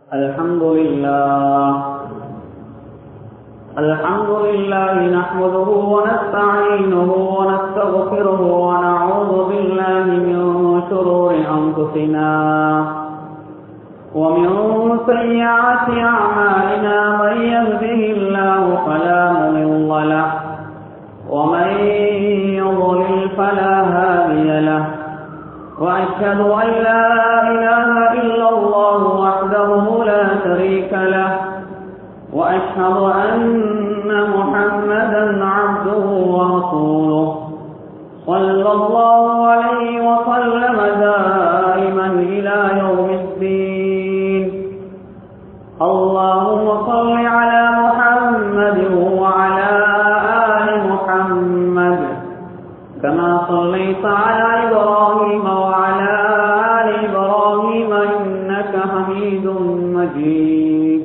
الحمد لله الحمد لله نحمده ونستعينه ونستغفره ونعوذ بالله من شرور أنفسنا ومن سيئات أعمالنا من يهده الله فلا مضل له ومن يضلل فلا هادي له وأشهد أن لا إله إلا الله وحده لا شريك له وأشهد أن محمدا عبده ورسوله صلى الله عليه وسلم دائما إلى يوم الدين اللهم صل على محمد وعلى آل محمد كما صليت على إبراهيم وعلى آل إبراهيم إنك حميد مجيد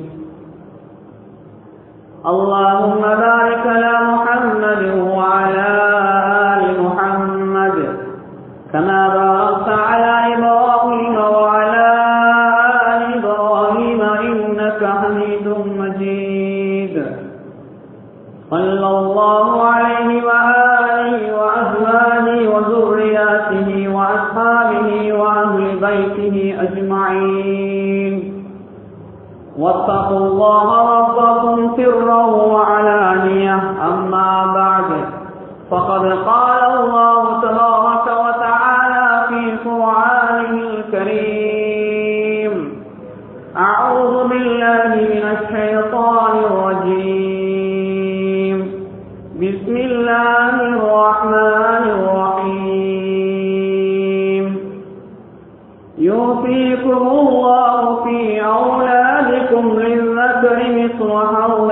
اللهم بارك على محمد وعلى آل محمد كما باركت على إبراهيم وعلى آل إبراهيم إنك حميد مجيد صلى الله عليه وآله وأزواجه وذرياته وأصحابه وأهل بيته أجمعين واتقوا الله ربكم سرا وعلانية أما بعد فقد قال الله تبارك وتعالى في قرآنه الكريم أعوذ بالله من الشيطان الرجيم بسم الله الرحمن الرحيم يوفيكم الله في أولادكم للذكر مثل حظ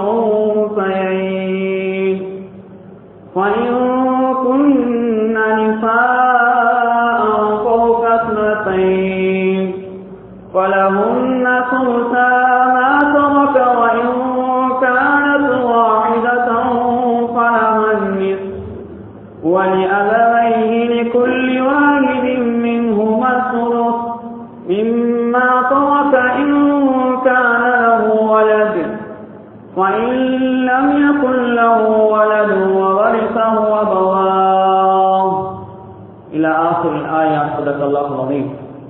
الأنثيين وإن كن نساء فوق اثنتين فلهن ثلثا ما ترك وإن كانت واحدة فلها النصف ولأبويه لكل واحد منهما الثلث مما ترك إن كان له ولد وإن لم يكن له ولد وورثه أبواه إلى آخر الآية صدق الله العظيم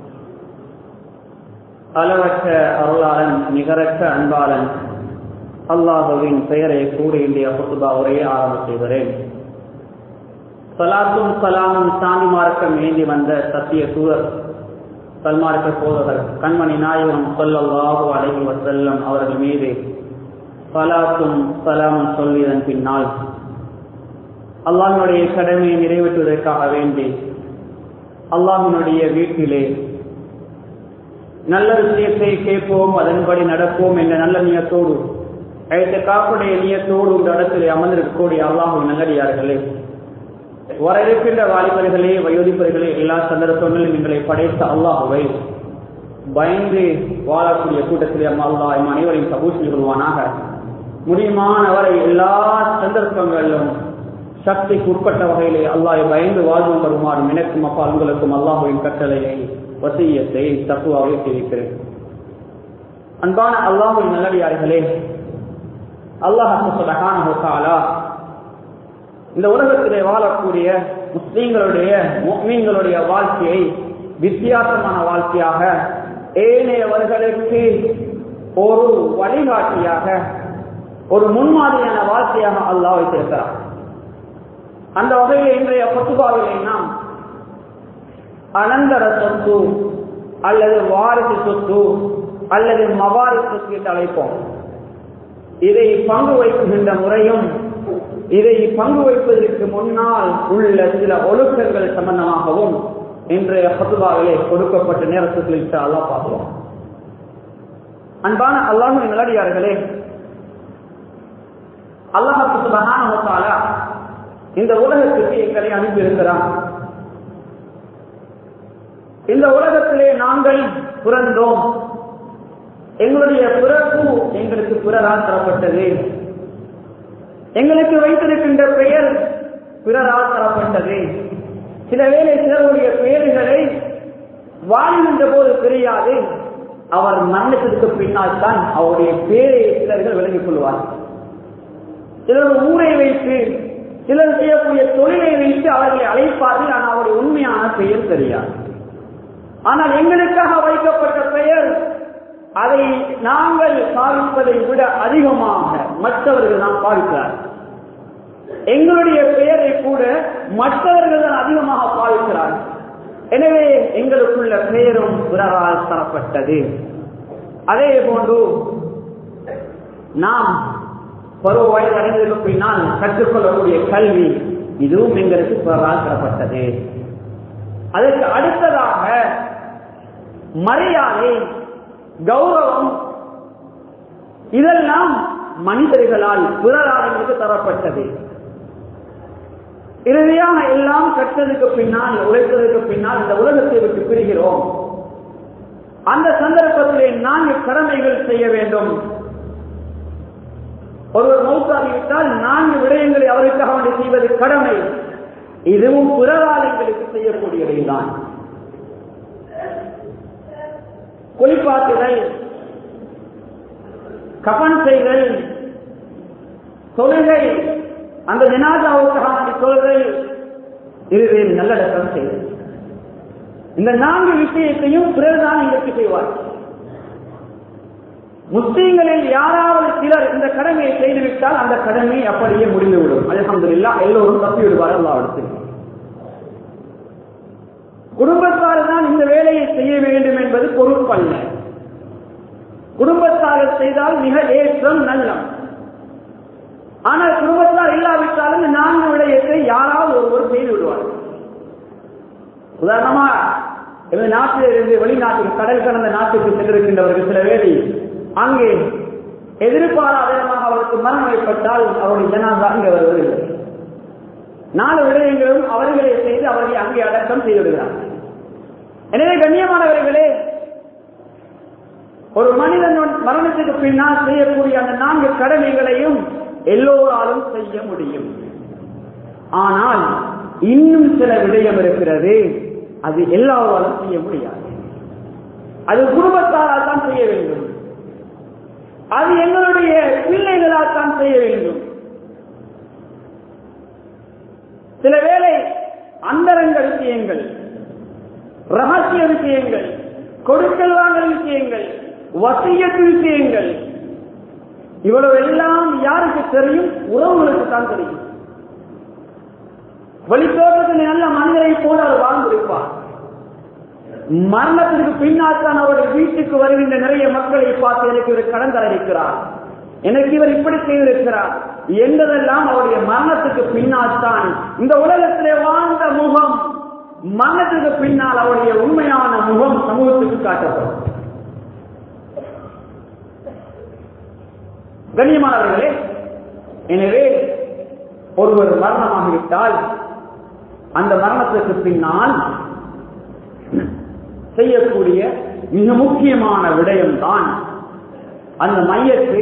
அளவற்ற அருளாளன் நிகரற்ற அன்பாளன் அல்லாஹுவின் பெயரை கூறி இந்திய புத்துபா உரையை ஆரம்ப செய்கிறேன் சலாத்தும் சலாமும் சாமி மார்க்கம் ஏந்தி வந்த சத்திய சூரர் சல்மார்க்க சோதரர் கண்மணி நாயகம் சொல்லல்லாஹு அலைஹி வசல்லம் அவர்கள் மீது சலாத்தும் சலாமும் சொல்லியதன் பின்னால் அல்லாஹினுடைய கடமையை நிறைவேற்றுவதற்காக வேண்டி அல்லாஹினுடைய வீட்டிலே நல்ல விஷயத்தை கேட்போம் அதன்படி நடப்போம் என்ற நல்ல நியத்தோடு அழைத்த காப்புடைய நியத்தோடு இந்த இடத்திலே அமர்ந்திருக்கக்கூடிய அல்லாஹு நல்லடியார்களே வர இருக்கின்ற வாலிபர்களே வயோதிப்பர்களே எல்லா சந்தர்ப்பங்களிலும் எங்களை படைத்த அல்லாஹுவை பயந்து வாழக்கூடிய கூட்டத்திலே அம்மா அல்லா எம் அனைவரையும் சபூசி கொள்வானாக முடியுமானவரை எல்லா சந்தர்ப்பங்களிலும் சக்திக்கு உட்பட்ட வகையிலே அல்லாஹை பயந்து வாழ்வு வருமாறும் எனக்கும் அப்பா உங்களுக்கும் அல்லாஹுவின் கட்டளையை வசியத்தை தப்புவாக தெரிவிக்கிறேன் அன்பான அல்லாஹுவின் நல்லடியார்களே அல்லாஹாலா இந்த உலகத்திலே வாழக்கூடிய முஸ்லீம்களுடைய மீன்களுடைய வாழ்க்கையை வித்தியாசமான வாழ்க்கையாக ஏனையவர்களுக்கு ஒரு வழிகாட்டியாக ஒரு முன்மாதிரியான வாழ்க்கையாக அல்லாஹ் வைத்திருக்கிறார் அந்த வகையில் இன்றைய பொத்துபாவிலே நாம் அனந்தர சொத்து அல்லது வாரிசு சொத்து அல்லது மவாரி சொத்து என்று அழைப்போம் இதை பங்கு வைக்கின்ற முறையும் இதை பங்கு வைப்பதற்கு முன்னால் உள்ள சில ஒழுக்கங்கள் சம்பந்தமாகவும் இன்றைய ஹத்துபாவிலே கொடுக்கப்பட்ட நேரத்தில் அல்லா பார்க்கிறோம் அன்பான அல்லாஹு நிலடியார்களே அல்லாஹால இந்த உலகத்துக்கு எங்களை அனுப்பி இருக்கிறான் இந்த உலகத்திலே நாங்கள் பிறந்தோம் எங்களுடைய பிறப்பு எங்களுக்கு பிறரால் தரப்பட்டது எங்களுக்கு வைத்திருக்கின்ற பெயர் பிறரால் தரப்பட்டது சில வேளை சிலருடைய பெயர்களை வாழ்கின்ற போது தெரியாது அவர் மரணத்திற்கு பின்னால் தான் அவருடைய பேரை சிலர்கள் விளங்கிக் கொள்வார்கள் சிலர் ஊரை வைத்து சிலர் செய்யக்கூடிய தொழிலை வைத்து அவர்களை அழைப்பார்கள் ஆனால் அவருடைய உண்மையான பெயர் தெரியாது ஆனால் எங்களுக்காக வைக்கப்பட்ட பெயர் அதை நாங்கள் பாவிப்பதை விட அதிகமாக மற்றவர்கள் நாம் பாவிக்கிறார்கள் எங்களுடைய பெயரை கூட மற்றவர்கள் தான் அதிகமாக பாவிக்கிறார்கள் எனவே எங்களுக்குள்ள பெயரும் பிறரால் தரப்பட்டது அதே போன்று நாம் பருவ வயது அடைந்ததற்கு பின்னால் கற்றுக்கொள்ளக்கூடிய கல்வி இதுவும் எங்களுக்கு பிறரால் தரப்பட்டது அதற்கு அடுத்ததாக மரியாதை கௌரவம் இதெல்லாம் மனிதர்களால் பிறரால் எங்களுக்கு தரப்பட்டது இறுதியாக எல்லாம் கற்றதுக்கு பின்னால் உழைத்ததுக்கு பின்னால் இந்த உலகத்தை விட்டு பிரிகிறோம் அந்த சந்தர்ப்பத்திலே நான்கு கடமைகள் செய்ய வேண்டும் ஒருவர் மௌத்தாகிவிட்டால் நான்கு விடயங்களை அவருக்காக வேண்டி செய்வது கடமை இதுவும் பிறரால் எங்களுக்கு செய்யக்கூடியவைதான் குளிப்பாட்டுதல் கபன் செய்தல் தொழுகை அந்த ஜனாதாவுக்காக தொழுகை இறுதியில் நல்லடக்கம் செய்தல் இந்த நான்கு விஷயத்தையும் பிறர்தான் எங்களுக்கு செய்வார் முஸ்லீம்களில் யாராவது சிலர் இந்த கடமையை செய்துவிட்டால் அந்த கடமை அப்படியே முடிந்துவிடும் அலமதுல்லா எல்லோரும் தப்பி விடுவார் அல்லாவிடத்தில் குடும்பத்தார் தான் இந்த வேலையை செய்ய வேண்டும் என்பது பொறுப்பல்ல குடும்பத்தார் செய்தால் மிக ஏற்றம் நல்லம் ஆனால் குடும்பத்தார் இல்லாவிட்டாலும் இந்த நான்கு விடயத்தை யாராவது ஒருவர் செய்து விடுவார் உதாரணமா எங்கள் நாட்டில் இருந்து வெளிநாட்டுக்கு கடல் கடந்த நாட்டுக்கு சென்றிருக்கின்றவர்கள் சில வேலை அங்கே எதிர்பாராத விதமாக அவருக்கு மரணம் ஏற்பட்டால் அவருடைய ஜனாதா அங்கே வருவதில்லை நாலு விடயங்களும் அவர்களே செய்து அவர்களை அங்கே அடக்கம் செய்து விடுகிறார்கள் எனவே கண்ணியமானவர்களே ஒரு மனிதன் மரணத்துக்கு பின்னால் செய்யக்கூடிய அந்த நான்கு கடமைகளையும் எல்லோராலும் செய்ய முடியும் ஆனால் இன்னும் சில விடயம் இருக்கிறது அது எல்லாராலும் செய்ய முடியாது அது குடும்பத்தாரால் தான் செய்ய வேண்டும் அது எங்களுடைய பிள்ளைகளால் தான் செய்ய வேண்டும் சில வேளை அந்தரங்க விஷயங்கள் ரகசிய விஷயங்கள் கொடுக்கல் வாங்கல் விஷயங்கள் வசியத்து விஷயங்கள் இவ்வளவு எல்லாம் யாருக்கு தெரியும் உறவுகளுக்கு தான் தெரியும் வெளித்தோட்டத்தில் நல்ல மனிதரை போல அவர் வாழ்ந்திருப்பார் மரணத்திற்கு பின்னால் தான் அவருடைய வீட்டுக்கு வருகின்ற நிறைய மக்களை பார்த்து எனக்கு இவர் கடன் தர இருக்கிறார் எனக்கு இவர் இப்படி செய்திருக்கிறார் என்பதெல்லாம் அவருடைய மரணத்துக்கு பின்னால் தான் இந்த உலகத்திலே வாழ்ந்த முகம் மரணத்துக்கு பின்னால் அவருடைய உண்மையான முகம் சமூகத்துக்கு காட்டப்படும் கண்ணியமானவர்களே எனவே ஒருவர் மரணமாகிவிட்டால் அந்த மரணத்துக்கு பின்னால் செய்யக்கூடிய மிக முக்கியமான விடயம்தான் அந்த மையத்து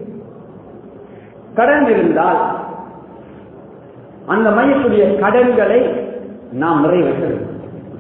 கடன் இருந்தால் அந்த மையத்துடைய கடன்களை நாம் நிறைவேற்ற வேண்டும்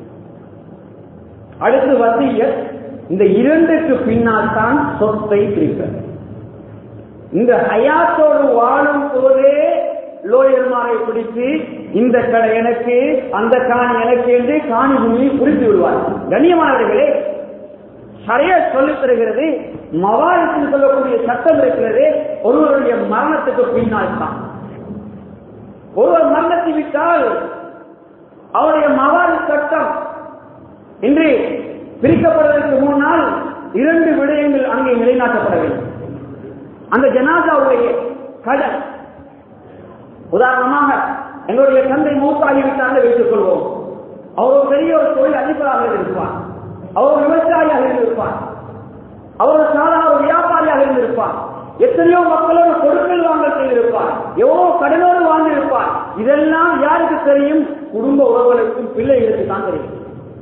அடுத்து வசிய இந்த இரண்டுக்கு பின்னால் தான் சொத்தை பிரிப்பது இந்த ஹயாத்தோடு வாழும் போதே லோயர்மாரை பிடித்து இந்த கடை எனக்கு அந்த காணி எனக்கு என்று காணி பூமியை புரிந்து விடுவார் கண்ணியமானவர்களே சரியா சொல்லித் தருகிறது மவாரத்தில் சொல்லக்கூடிய சட்டம் இருக்கிறது ஒருவருடைய மரணத்துக்கு பின்னால் தான் ஒருவர் மரணத்தை விட்டால் அவருடைய மவாரி சட்டம் இன்று பிரிக்கப்படுவதற்கு முன்னால் இரண்டு விடயங்கள் அங்கே நிலைநாட்டப்பட வேண்டும் அந்த ஜனாதாவுடைய கடன் உதாரணமாக எங்களுடைய தந்தை மூத்தாகிவிட்டால் வைத்துக் கொள்வோம் அவர் ஒரு பெரிய ஒரு தொழில் அதிபராக இருப்பார் அவர் ஒரு விவசாயியாக இருந்திருப்பார் அவர் ஒரு சாதாரண ஒரு வியாபாரியாக இருந்திருப்பார் எத்தனையோ மக்களோடு கொடுக்கல் வாங்கல் செய்திருப்பார் எவ்வளவு கடனோடு வாழ்ந்திருப்பார் இதெல்லாம் யாருக்கு தெரியும் குடும்ப உறவுகளுக்கும் பிள்ளைகளுக்கு தான் தெரியும்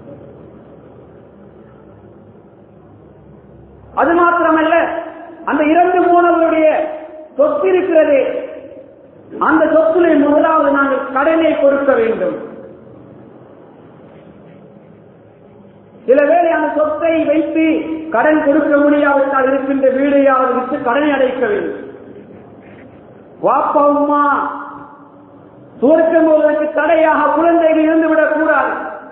அது மாத்திரமல்ல அந்த இரண்டு மூணவருடைய சொத்து இருக்கிறது அந்த சொத்துல முதலாவது நாங்கள் கடனை கொடுக்க வேண்டும் சில வேளை அந்த சொத்தை வைத்து கடன் கொடுக்க முடியாவிட்டால் இருக்கின்ற வீடையாவது விட்டு கடனை அடைக்க வேண்டும் வாப்பா உமா சுவர்க்கம் போவதற்கு தடையாக குழந்தைகள் இருந்துவிடக் கூடாது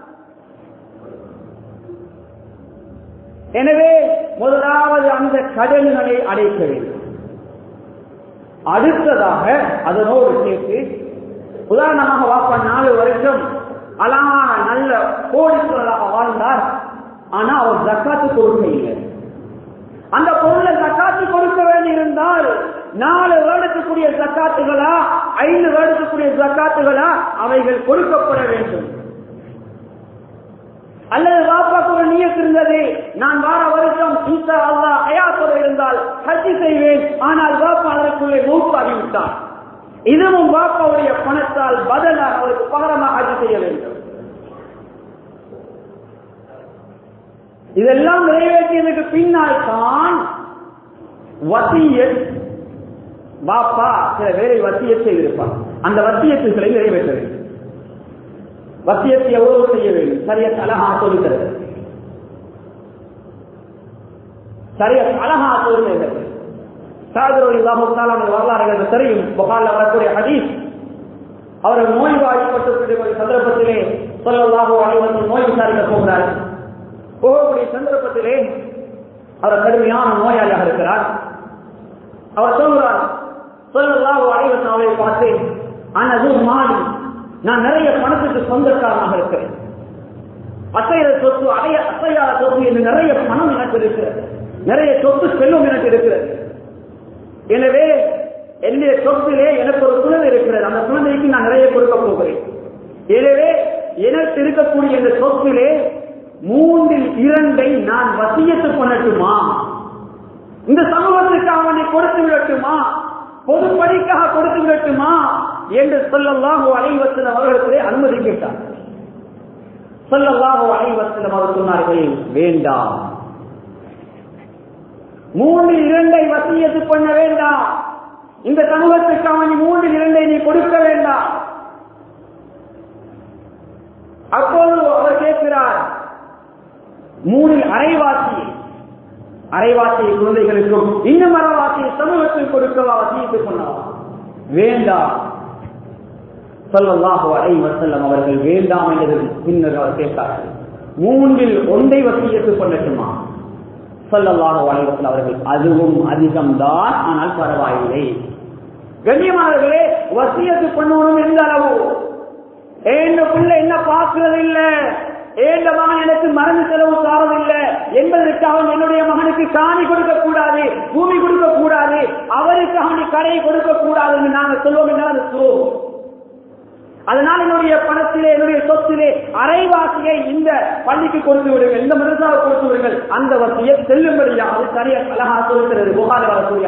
எனவே முதலாவது அந்த கடன்களை அடைக்க வேண்டும் அடுத்ததாக அதனோடு சேர்த்து உதாரணமாக வாப்பா நாலு வருஷம் அழகான நல்ல கோடீஸ்வரராக வாழ்ந்தார் ஆனா அவர் ஜக்காத்து கொடுக்க இல்லை அந்த பொருளை ஜக்காத்து கொடுக்க வேண்டியிருந்தால் நாலு வருடத்துக்குரிய ஜக்காத்துகளா ஐந்து வருடத்துக்குரிய ஜக்காத்துகளா அவைகள் கொடுக்கப்பட வேண்டும் அல்லது வாப்பாக்கு ஒரு நியத்து இருந்தது நான் வார வருஷம் ஈசா அல்லா அயாத்தோடு இருந்தால் ஹஜ்ஜி செய்வேன் ஆனால் வாப்பா அதற்குள்ளே மூப்பாகிவிட்டார் இதுவும் வாப்பாவுடைய பணத்தால் பதிலாக அவருக்கு பகரமாக ஹஜ்ஜி செய்ய வேண்டும் இதெல்லாம் நிறைவேற்றியதுக்கு பின்னால் தான் வசியத் பாப்பா சில வேலை வசியத் செய்திருப்பார் அந்த வசியத்துகளை நிறைவேற்ற வேண்டும் வசியத்தை எவ்வளவு செய்ய வேண்டும் சரிய அழகா சொல்லுகிறது சரிய அழகா சொல்லுகிறது சாகரோடி இல்லாமல் வரலாறுகள் தெரியும் புகார்ல வரக்கூடிய ஹதீஸ் அவர்கள் நோய்வாய்ப்பட்டிருக்கிற சந்தர்ப்பத்திலே சொல்லலாக அனைவரும் நோய் விசாரிக்க போகிறார் போகக்கூடிய சந்தர்ப்பத்திலே அவர் கடுமையான நோயாளியாக இருக்கிறார் அவர் சொல்கிறார் சொல்லலாக அனைவரும் அவரை பார்த்து அனது மாறி நான் நிறைய பணத்துக்கு சொந்தக்காரனாக இருக்கிறேன் அசைய சொத்து அடைய அசையாத சொத்து என்று நிறைய பணம் எனக்கு இருக்கிறது நிறைய சொத்து செல்வம் எனக்கு இருக்கிறது எனவே என்னுடைய சொத்திலே எனக்கு ஒரு குழந்தை இருக்கிறது அந்த குழந்தைக்கு நான் நிறைய கொடுக்க போகிறேன் எனவே எனக்கு இருக்கக்கூடிய இந்த சொத்திலே மூன்றில் இரண்டை நான் வசியத்து பண்ணட்டுமா இந்த சமூகத்துக்கு அவனை கொடுத்து விடட்டுமா பொதுப்படிக்காக கொடுத்து விடட்டுமா என்று சொல்லலாம் அலைவசன் அவர்களுக்கு அனுமதி கேட்டார் சொல்லலாம் அலைவசன் அவர் சொன்னார்கள் வேண்டாம் மூன்றில் இரண்டை வசியத்து பண்ண வேண்டாம் இந்த சமூகத்துக்கு அவன் மூன்றில் இரண்டை நீ கொடுக்க வேண்டாம் அப்போது அவர் கேட்கிறார் மூணில் அரைவாசி அரைவாசியை குழந்தைகளுக்கும் இன்னும் அரைவாசியை சமூகத்தில் கொடுக்கவா வசியத்து பண்ணவா வேண்டாம் சொல்லல்லாஹு அலை வசல்லம் அவர்கள் வேண்டாம் என்றது பின்னர் அவர் கேட்டார்கள் மூன்றில் ஒன்றை வசியத்து பண்ணட்டுமா சொல்லல்லாஹு அலைவசல் அவர்கள் அதுவும் அதிகம்தான் ஆனால் பரவாயில்லை கண்ணியமானவர்களே வசியத்து பண்ணணும் எந்த அளவு ஏன் பிள்ளை என்ன பார்க்கிறது இல்ல ஏந்த மகன் எனக்கு மருந்து செலவு தாரதில்லை என்பதற்காக என்னுடைய மகனுக்கு காணி கொடுக்க கூடாது பூமி கொடுக்க கூடாது அவருக்கு அவனி கடையை கொடுக்க கூடாது என்று நாங்கள் சொல்வோம் என்றால் அது சொல்லுவோம் அதனால் என்னுடைய பணத்திலே என்னுடைய சொத்திலே அரைவாசியை இந்த பள்ளிக்கு கொடுத்து விடுங்கள் இந்த மருந்தாவை கொடுத்து விடுங்கள் அந்த வசியை செல்லும்படியா அது சரியா அழகா சொல்லுகிறது புகாரி வரக்கூடிய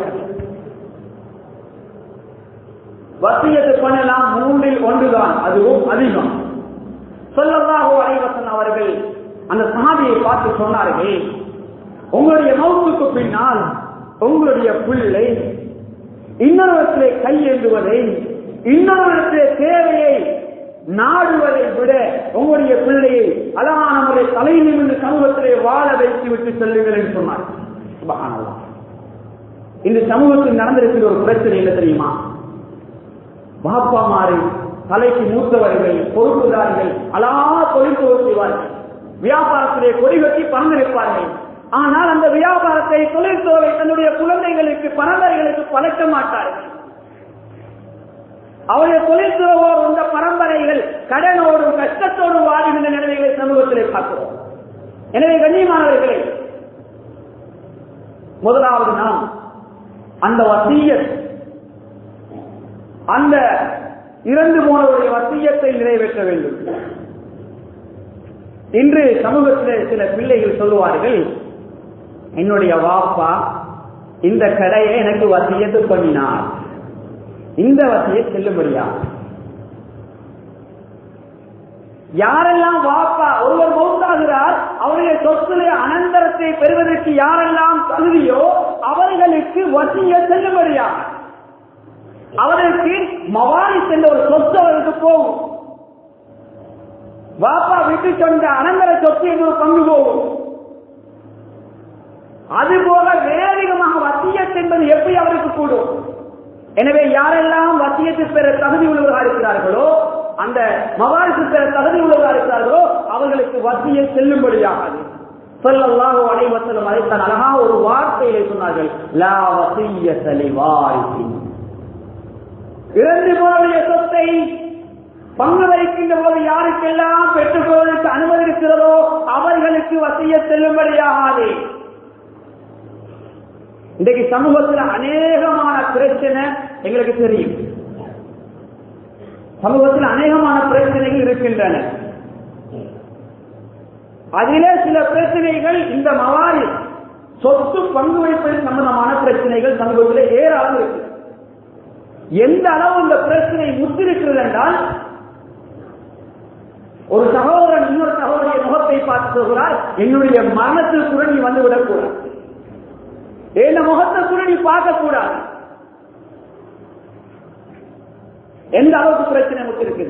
வசியத்து பண்ணலாம் மூன்றில் ஒன்றுதான் அதுவும் அதிகம் சொல்லதாக அலைவசன் அவர்கள் அந்த சாதியை பார்த்து சொன்னார்கள் உங்களுடைய மௌத்துக்கு பின்னால் உங்களுடைய பிள்ளை இன்னொருவத்திலே கையேந்துவதை இன்னொருவருடைய தேவையை நாடுவதை விட உங்களுடைய பிள்ளையை அழகான முறை தலை நிமிர்ந்து சமூகத்திலே வாழ வைத்து விட்டு செல்லுங்கள் என்று சொன்னார் சுபஹானல்லாஹ். இந்த சமூகத்தில் நடந்திருக்கிற ஒரு பிரச்சனை என்ன தெரியுமா பாப்பாமாறு தலைக்கு மூத்தவர்கள் பொறுப்புதாரிகள் அலா தொழில் செய்வார்கள் வியாபாரத்திலே கொடி கட்டி பறந்திருப்பார்கள் ஆனால் அந்த வியாபாரத்தை தொழில்துறை தன்னுடைய குழந்தைகளுக்கு பரம்பரைகளுக்கு பழக்க மாட்டார்கள் அவருடைய தொழில்துறவோர் இந்த பரம்பரைகள் கடனோடும் கஷ்டத்தோடும் வாழுகின்ற நிலைமைகளை சமூகத்திலே பார்க்கிறோம் எனவே கண்ணியமானவர்களே முதலாவது நாம் அந்த வசியத் அந்த இறந்து போனவருடைய வசியத்தை நிறைவேற்ற வேண்டும் இன்று சமூகத்தில் சில பிள்ளைகள் சொல்லுவார்கள் என்னுடைய வாப்பா இந்த கடையை எனக்கு வசியத்து பண்ணினார் இந்த வசியை செல்லும்படியா யாரெல்லாம் வாப்பா ஒருவர் மௌத்தாகிறார் அவருடைய சொத்துல அனந்தரத்தை பெறுவதற்கு யாரெல்லாம் தகுதியோ அவர்களுக்கு வசிய செல்லும்படியா அவருக்கு மவாரி சென்ற ஒரு சொத்து அவருக்கு போகும் வாப்பா விட்டு சொந்த அனந்தர சொத்து என்று ஒரு பங்கு போகும் அதுபோல வேதிகமாக வசியத் என்பது எப்படி அவருக்கு கூடும் எனவே யாரெல்லாம் வசியத்து பெற தகுதி உள்ளவர்களாக இருக்கிறார்களோ அந்த மவாரிசு பெற தகுதி உள்ளவர்களாக இருக்கிறார்களோ அவர்களுக்கு வசிய செல்லும்படியாகாது சொல்லல்லாஹு அலைஹி வஸல்லம் அதைத்தான் அழகா ஒரு வார்த்தையிலே சொன்னார்கள் லா வசியத லிவாரிசின் இறந்து போனுடைய சொத்தை பங்கு வைக்கின்ற போது யாருக்கெல்லாம் பெற்றுக்கொள்வதற்கு அனுமதி இருக்கிறதோ அவர்களுக்கு வசிய செல்லும்படியாகாது இன்றைக்கு சமூகத்தில் அநேகமான பிரச்சனை எங்களுக்கு தெரியும் சமூகத்தில் அநேகமான பிரச்சனைகள் இருக்கின்றன அதிலே சில பிரச்சனைகள் இந்த மவாரி சொத்து பங்கு வைப்பது சம்பந்தமான பிரச்சனைகள் சமூகத்தில் ஏராளம் இருக்கு எந்த அளவு இந்த பிரச்சனை முத்திருக்கிறது என்றால் ஒரு சகோதரன் இன்னொரு சகோதரிய முகத்தை பார்த்து சொல்கிறார் என்னுடைய மரணத்தில் கூட நீ வந்து விடக்கூடாது என்ன முகத்தை கூட நீ பார்க்க கூடாது எந்த அளவுக்கு பிரச்சனை முத்திருக்குது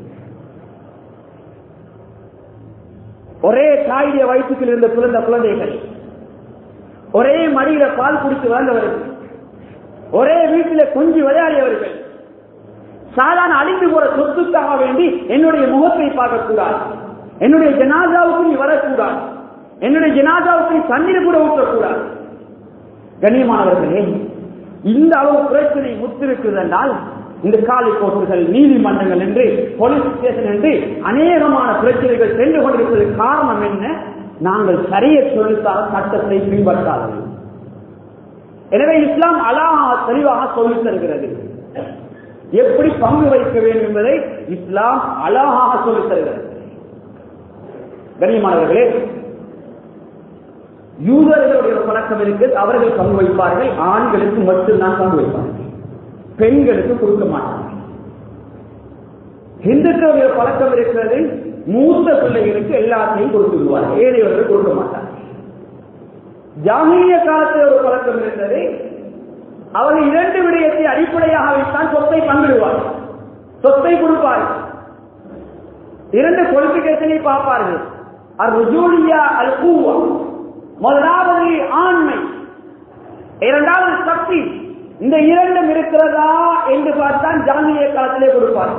ஒரே தாயுடைய வயிற்றுக்குள் இருந்த பிறந்த குழந்தைகள் ஒரே மடியில பால் குடித்து வளர்ந்தவர்கள் ஒரே வீட்டில கொஞ்சி விளையாடியவர்கள் சாதாரண அழிந்து போற சொத்துக்காக வேண்டி என்னுடைய முகத்தை பார்க்கக்கூடாது என்னுடைய ஜனாதாவுக்கு நீ வரக்கூடாது என்னுடைய ஜனாதாவுக்கு நீ தண்ணீர் கூட ஊற்றக்கூடாது கண்ணியமானவர்களே இந்த அளவு பிரச்சனை முத்திருக்கிறது என்றால் இந்த காலி கோர்ட்டுகள் நீதிமன்றங்கள் என்று போலீஸ் ஸ்டேஷன் என்று அநேகமான பிரச்சனைகள் சென்று கொண்டிருப்பது காரணம் என்ன நாங்கள் சரிய சொல்லித்தார சட்டத்தை பின்பற்றாதது எனவே இஸ்லாம் அழகா தெளிவாக சொல்லித் தருகிறது எப்படி பங்கு வைக்க வேண்டும் என்பதை இஸ்லாம் அழகாக சொல்லித் தருகிறது கண்ணியமானவர்களே யூதர்களுடைய ஒரு பழக்கம் இருக்கு அவர்கள் பங்கு வைப்பார்கள் ஆண்களுக்கு மட்டும்தான் பங்கு வைப்பார்கள் பெண்களுக்கு கொடுக்க மாட்டார்கள் இந்துக்களுடைய பழக்கம் இருக்கிறது மூத்த பிள்ளைகளுக்கு எல்லாத்தையும் கொடுத்து விடுவார்கள் ஏழையவர்கள் கொடுக்க மாட்டார்கள் ஜாகிரிய காலத்தில் ஒரு பழக்கம் இருந்தது அவர்கள் இரண்டு விடயத்தை அடிப்படையாக வைத்தான் சொத்தை பங்கிடுவார்கள் சொத்தை கொடுப்பார்கள் இரண்டு குவாலிபிகேஷனை பார்ப்பார்கள் அல் ருஜூலியா அல் கூவா முதலாவது ஆண்மை இரண்டாவது சக்தி இந்த இரண்டும் இருக்கிறதா என்று பார்த்தான் ஜாமிய காலத்திலே கொடுப்பார்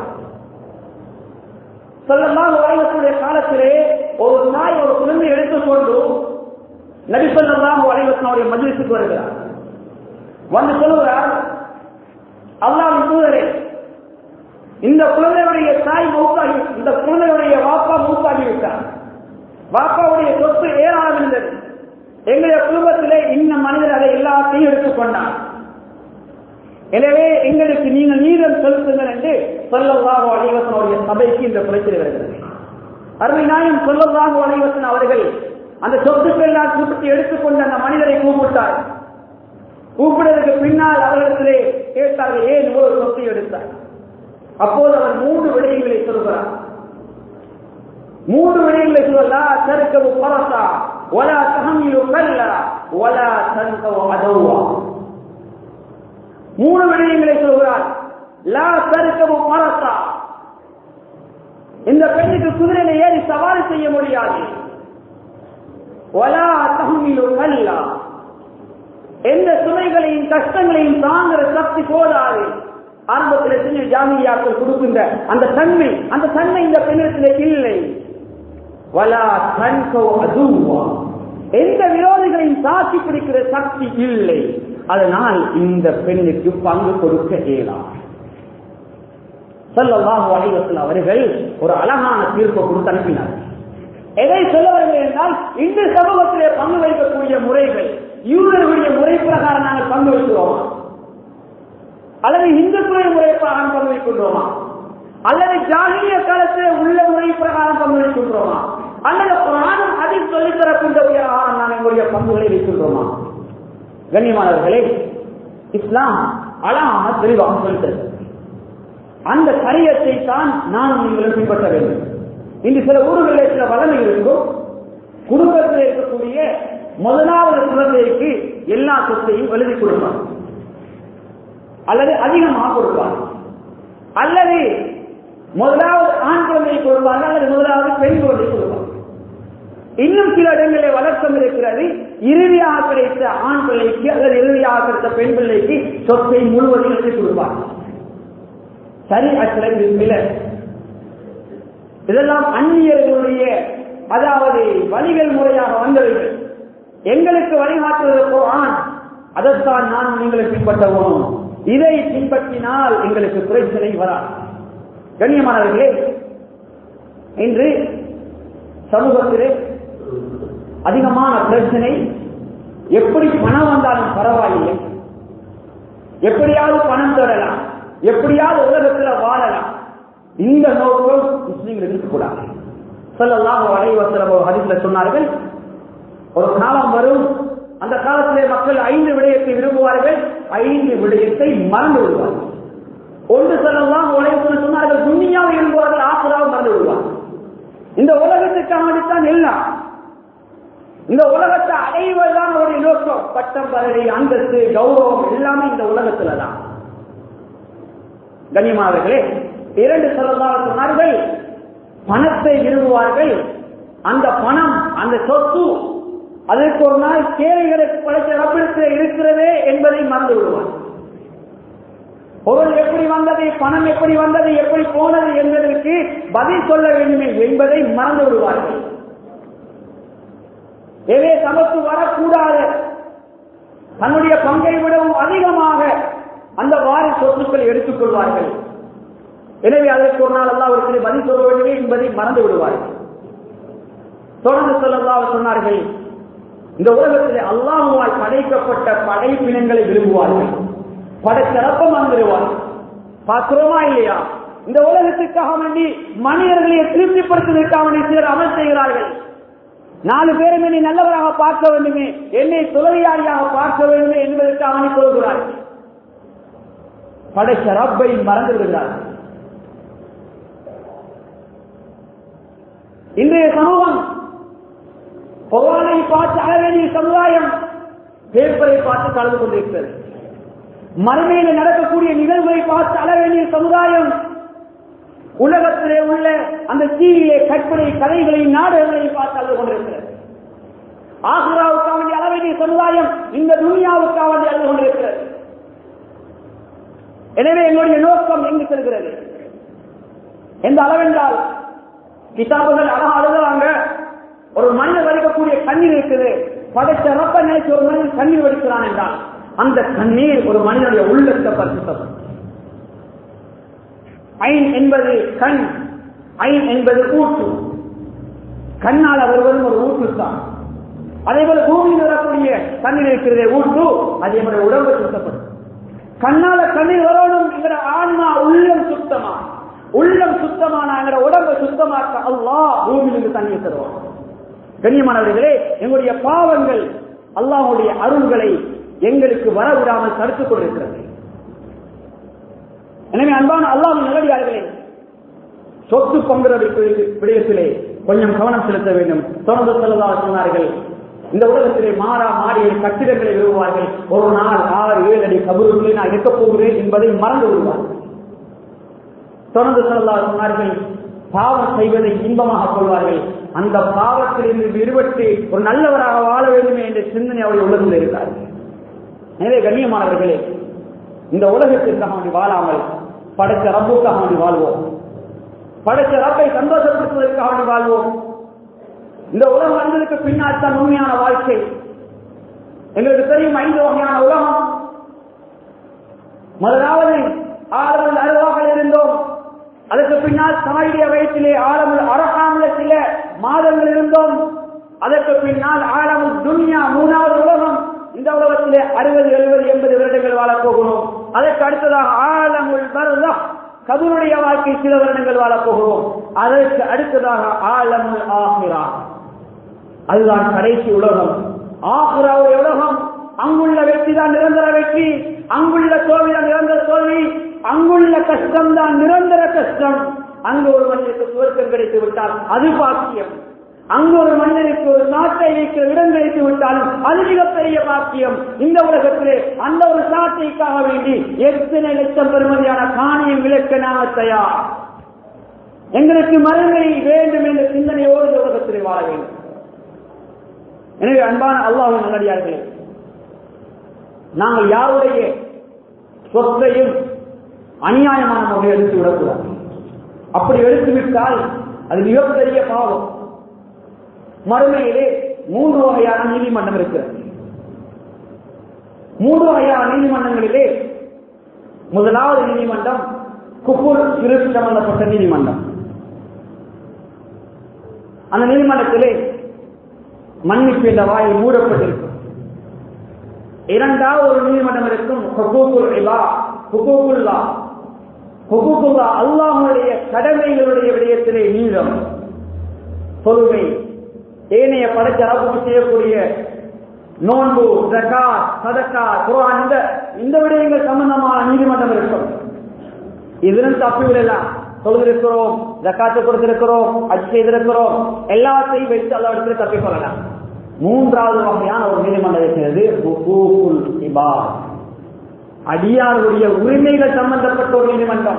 சொல்லலாம் வரைவக்கூடிய காலத்திலே ஒரு தாய் ஒரு குழந்தை எடுத்துக்கொண்டு நபி சொல்லலாம் வரைவசனுடைய மஜிலிசுக்கு வருகிறார் வந்து சொல்லுகிறார் அல்லாவின் தூதரே இந்த குழந்தையுடைய தாய் மூத்தாகி இந்த குழந்தையுடைய வாப்பா மூத்தாகி விட்டார் வாப்பாவுடைய சொத்து ஏராளம் இருந்தது எங்களுடைய குடும்பத்திலே இந்த மனிதர் அதை எல்லாத்தையும் எடுத்துக்கொண்டார் எனவே எங்களுக்கு நீங்கள் நீதம் செலுத்துங்கள் என்று சொல்லவாக அலைவசனுடைய சபைக்கு இந்த பிரச்சனை வருகிறது அருமை நாயம் சொல்லவாக அலைவசன் அவர்கள் அந்த சொத்துக்கள் எல்லாம் கூப்பிட்டு எடுத்துக்கொண்டு அந்த மனிதரை கூப்பிட்டார் கூப்பிடுவதற்கு பின்னால் அவர்களிடத்திலே கேட்டார்கள் ஏன் ஒரு சொத்தை எடுத்தார் அப்போது அவர் மூன்று விடயங்களை சொல்கிறார் மூன்று விடயங்களை சொல்லலா தருக்கவு பரசா ولا تحملوا كلا ولا تنسوا عدوا மூணு விடயங்களை சொல்கிறார் லா தருக்கவு மரசா இந்த பெண்ணுக்கு குதிரையில ஏறி சவாரி செய்ய முடியாது ஒலா தஹமிலு கல்லா எந்த சுமைகளையும் கஷ்டங்களையும் தாங்குற சக்தி போதாது ஆரம்பத்தில் சின்ன ஜாமியாக்கள் கொடுக்கின்ற அந்த தன்மை அந்த தன்மை இந்த பெண்ணிடத்தில் இல்லை வலா தன்கோ அதுவா எந்த விரோதிகளையும் தாக்கி பிடிக்கிற சக்தி இல்லை அதனால் இந்த பெண்ணுக்கு பங்கு கொடுக்க இயலாம் சொல்லலாம் வலைவசல் அவர்கள் ஒரு அழகான தீர்ப்பை கொடுத்து அனுப்பினார் எதை சொல்ல வருகிறேன் என்றால் இந்த சமூகத்திலே பங்கு வைக்கக்கூடிய முறைகள் யூதர்களுடைய முறை பிரகாரம் நாங்கள் பங்கு வைக்கிறோமா அல்லது இந்துத்துவ முறை பிரகாரம் பங்கு வைக்கின்றோமா அல்லது ஜாகிய காலத்தில் உள்ள முறை பிரகாரம் பங்கு வைக்கின்றோமா அல்லது குரானும் அதில் சொல்லித் தரக்கூடிய பிரகாரம் நாங்கள் எங்களுடைய பங்குகளை வைக்கின்றோமா கண்ணியமானவர்களே இஸ்லாம் அழகாக தெளிவாக சொல்லித்தது அந்த கரியத்தை தான் நான் நீங்களும் பின்பற்ற வேண்டும் இன்று சில ஊர்களில் சில வளமை இருக்கும் குடும்பத்தில் இருக்கக்கூடிய முதலாவது குழந்தைக்கு எல்லா சொத்தையும் எழுதி கொடுப்பார் அல்லது அதிகமாக கொடுப்பார் அல்லது முதலாவது ஆண் குழந்தையை கொடுப்பார்கள் அல்லது முதலாவது பெண் குழந்தை கொடுப்பார்கள் இன்னும் சில இடங்களில் வழக்கம் இருக்கிறது இறுதியாக கிடைத்த ஆண் பிள்ளைக்கு அல்லது இறுதியாக கிடைத்த பெண் பிள்ளைக்கு சொத்தை முழுவதும் எழுதி கொடுப்பார்கள் சரி அச்சல இல்லை இதெல்லாம் அந்நியர்களுடைய அதாவது வழிகள் முறையாக வந்தவர்கள் எங்களுக்கு வழிகாட்டுவது ஆண் அதைத்தான் நான் நீங்கள் பின்பற்றவும் இதை பின்பற்றினால் எங்களுக்கு பிரச்சனை வராது கண்ணியமானவர்களே இன்று சமூகத்திலே அதிகமான பிரச்சனை எப்படி பணம் வந்தாலும் பரவாயில்லை எப்படியாவது பணம் தொடலாம் எப்படியாவது உலகத்தில் வாழலாம் இந்த நோக்கம் முஸ்லீம்கள் இருக்கக்கூடாது சொல்லலாம் அனைவசரம் ஹரிசில சொன்னார்கள் ஒரு காலம் வரும் அந்த காலத்திலே மக்கள் ஐந்து விடயத்தை விரும்புவார்கள் ஐந்து விடயத்தை மறந்து விடுவார்கள் ஒன்று சொல்லலாம் உலகத்தில் சொன்னார்கள் துணியாவை விரும்புவார்கள் ஆசிராவை மறந்து விடுவார்கள் இந்த உலகத்துக்காகத்தான் எல்லாம் இந்த உலகத்தை அடைவதுதான் அவருடைய நோக்கம் பட்டம் பதவி அந்தஸ்து கௌரவம் எல்லாமே இந்த உலகத்துல தான் கண்ணியமானவர்களே இரண்டு சொல்லதாக சொன்னார்கள் பணத்தை விரும்புவார்கள் அந்த பணம் அந்த சொத்து அதற்கு ஒரு நாள் சேவைகளுக்கு படைத்த ரப்பிடத்தில் இருக்கிறதே என்பதை மறந்து விடுவார் பொருள் எப்படி வந்தது பணம் எப்படி வந்தது எப்படி போனது என்பதற்கு பதில் சொல்ல வேண்டுமே என்பதை மறந்து விடுவார்கள் எனவே தமக்கு வரக்கூடாத தன்னுடைய பங்கை விடவும் அதிகமாக அந்த வாரி சொத்துக்களை எடுத்துக் கொள்வார்கள் எனவே அதற்கு ஒரு நாள் அல்லா ஒரு பதில் சொல்ல வேண்டுமே என்பதை மறந்து விடுவார்கள் தொடர்ந்து சொல்லலாம் சொன்னார்கள் இந்த உலகத்தில் அல்லாஹுவால் படைக்கப்பட்ட படைப்பினங்களை விரும்புவார்கள் படைச்சிறப்பம் வந்துடுவார்கள் பார்க்கிறோமா இல்லையா இந்த உலகத்துக்காக வேண்டி மனிதர்களை திருப்திப்படுத்துவதற்காக வேண்டி சிலர் அமல் செய்கிறார்கள் நாலு பேரும் என்னை நல்லவராக பார்க்க வேண்டுமே என்னை துறவியாளியாக பார்க்க வேண்டுமே என்பதற்காக வேண்டி சொல்கிறார்கள் படைச்ச ரப்பை மறந்து விடுகிறார்கள் இன்றைய சமூகம் பொருளை பார்த்து அழ வேண்டிய சமுதாயம் பேப்பரை பார்த்து கலந்து கொண்டிருக்கிறது மறுமையில் நடக்கக்கூடிய நிகழ்வுகளை பார்த்து அழ வேண்டிய சமுதாயம் உலகத்திலே உள்ள அந்த டிவியிலே கற்பனை கதைகளை நாடகங்களை பார்த்து அழுது கொண்டிருக்கிறது ஆசிராவுக்காக வேண்டிய அழ வேண்டிய சமுதாயம் இந்த துனியாவுக்காக வேண்டிய அழுது கொண்டிருக்கிறது எனவே எங்களுடைய நோக்கம் எங்கு செல்கிறது எந்த அளவென்றால் கிதாபுகள் அழகா அழுகிறாங்க ஒரு மனிதர் வடிக்கக்கூடிய கண்ணீர் இருக்குது படைத்த ரப்ப நினைச்சு ஒரு மனிதன் கண்ணீர் வடிக்கிறான் என்றால் அந்த கண்ணீர் ஒரு மனிதனுடைய உள்ளத்தை பரிசுத்தம் ஐன் என்பது கண் ஐன் என்பது ஊற்று கண்ணால் வருவதும் ஒரு ஊற்று தான் அதே போல பூமியில் வரக்கூடிய கண்ணீர் இருக்கிறதே ஊற்று அதே போல உடம்பு சுத்தப்படும் கண்ணால கண்ணீர் வரணும் என்கிற ஆன்மா உள்ளம் சுத்தமா உள்ளம் சுத்தமான என்கிற உடம்பை சுத்தமாக்க அல்லா பூமியிலிருந்து தண்ணீர் தருவான் கண்ணியமானவர்களே எங்களுடைய பாவங்கள் அல்லாஹுடைய அருள்களை எங்களுக்கு வர விடாமல் தடுத்துக் கொண்டிருக்கிறது எனவே அன்பான அல்லாஹ் நல்லடியார்களே சொத்து பங்குற விடயத்திலே கொஞ்சம் கவனம் செலுத்த வேண்டும் தொடர்ந்து செல்லதாக சொன்னார்கள் இந்த உலகத்திலே மாறா மாறிய கட்டிடங்களை விரும்புவார்கள் ஒரு நாள் ஆறு ஏழு அடி கபூர்களை நான் இருக்க போகிறேன் என்பதை மறந்து விடுவார்கள் தொடர்ந்து செல்லதாக சொன்னார்கள் பாவம் செய்வதை இன்பமாக கொள்வார்கள் அந்த பாவத்திலிருந்து விடுபட்டு ஒரு நல்லவராக வாழ வேண்டுமே என்ற சிந்தனை அவருடைய உள்ளத்தில் இருக்கிறார்கள் எனவே கண்ணியமானவர்களே இந்த உலகத்திற்காக வேண்டி வாழாமல் படைத்த ரப்புக்காக வேண்டி வாழ்வோம் படைத்த ரப்பை சந்தோஷப்படுத்துவதற்காக வேண்டி வாழ்வோம் இந்த உலகம் வந்ததுக்கு பின்னால் தான் உண்மையான வாழ்க்கை எங்களுக்கு தெரியும் ஐந்து வகையான உலகம் முதலாவது ஆறுதல் அருவாக இருந்தோம் அதற்கு பின்னால் தாயுடைய வயிற்றிலே ஆழமுள் அரசாங்க சில மாதங்கள் இருந்தோம் அதற்கு பின்னால் ஆழமுள் துன்யா மூணாவது உலகம் இந்த உலகத்திலே அறுபது எழுபது எண்பது வருடங்கள் வாழப் போகிறோம் அதற்கு அடுத்ததாக ஆழமுள் பருதா கபருடைய வாழ்க்கை சில வருடங்கள் வாழப் போகிறோம் அதற்கு அடுத்ததாக ஆழமுள் ஆகிறா அதுதான் கடைசி உலகம் ஆகுராவுடைய உலகம் அங்குள்ள வெற்றி தான் நிரந்தர வெற்றி அங்குள்ள தோல்வி தான் நிரந்தர தோல்வி அங்குள்ள கஷ்டம் தான் நிரந்தர கஷ்டம் அங்கு ஒரு மனிதனுக்கு சுவர்க்கம் கிடைத்து விட்டால் அது பாக்கியம் அங்கு ஒரு மனிதனுக்கு ஒரு நாட்டை வைக்க இடம் கிடைத்து விட்டாலும் அது மிகப்பெரிய பாக்கியம் இந்த உலகத்திலே அந்த ஒரு சாட்டைக்காக வேண்டி எத்தனை லட்சம் பெருமதியான காணியம் விளக்க நாம தயார் எங்களுக்கு மறுமை வேண்டும் என்ற சிந்தனையோடு இந்த உலகத்திலே வாழ வேண்டும் எனவே அன்பான அல்லாஹ் நல்லடியார்களே நாங்கள் யாருடைய சொத்தையும் அநியாயமான முறையில் எடுத்து விடக்கூடாது அப்படி எடுத்து விட்டால் அது மிகப்பெரிய பாவம் மறுமையிலே மூன்று வகையான நீதிமன்றம் இருக்கிறது மூன்று வகையான நீதிமன்றங்களிலே முதலாவது நீதிமன்றம் குப்பூர் சிறு சம்பந்தப்பட்ட நீதிமன்றம் அந்த நீதிமன்றத்திலே மன்னிப்பு என்ற வாயில் மூடப்பட்டிருக்கும் இரண்டாவது ஒரு நீதிமன்றம் இருக்கும் ஹுகூகுல் இலா ஹுகூகுல்லா ஹுகூகுல்லா அல்லாஹுடைய கடமைகளுடைய விடயத்திலே நீளம் தொழுகை ஏனைய படைச்ச அரபுக்கு செய்யக்கூடிய நோன்பு ஜகா சதக்கா குரான் இந்த இந்த விடயங்கள் சம்பந்தமான நீதிமன்றம் இருக்கும் இதிலும் தப்பிவிடலாம் தொழுதிருக்கிறோம் ஜக்காத்து கொடுத்திருக்கிறோம் அச்சு செய்திருக்கிறோம் எல்லாத்தையும் வைத்து அல்லவற்றில் தப்பிக் கொள்ளலாம் மூன்றாவது வகையான ஒரு நீதிமன்றம் இருக்கிறது ஹுகூகுல் இபாத். அடியாருடைய உரிமைகள் சம்பந்தப்பட்ட ஒரு நீதிமன்றம்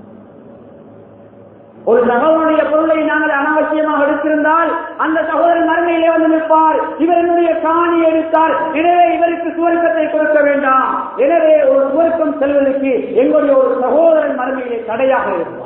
ஒரு சகோதரனுடைய பொருளை நாங்கள் அனாவசியமாக எடுத்திருந்தால் அந்த சகோதரன் மறுமையிலே வந்து நிற்பார் இவர் என்னுடைய காணி எடுத்தார் எனவே இவருக்கு சுவர்க்கத்தை கொடுக்க வேண்டாம் எனவே ஒரு சுவர்க்கம் செல்வதற்கு எங்களுடைய ஒரு சகோதரன் மறுமையிலே தடையாக இருப்பார்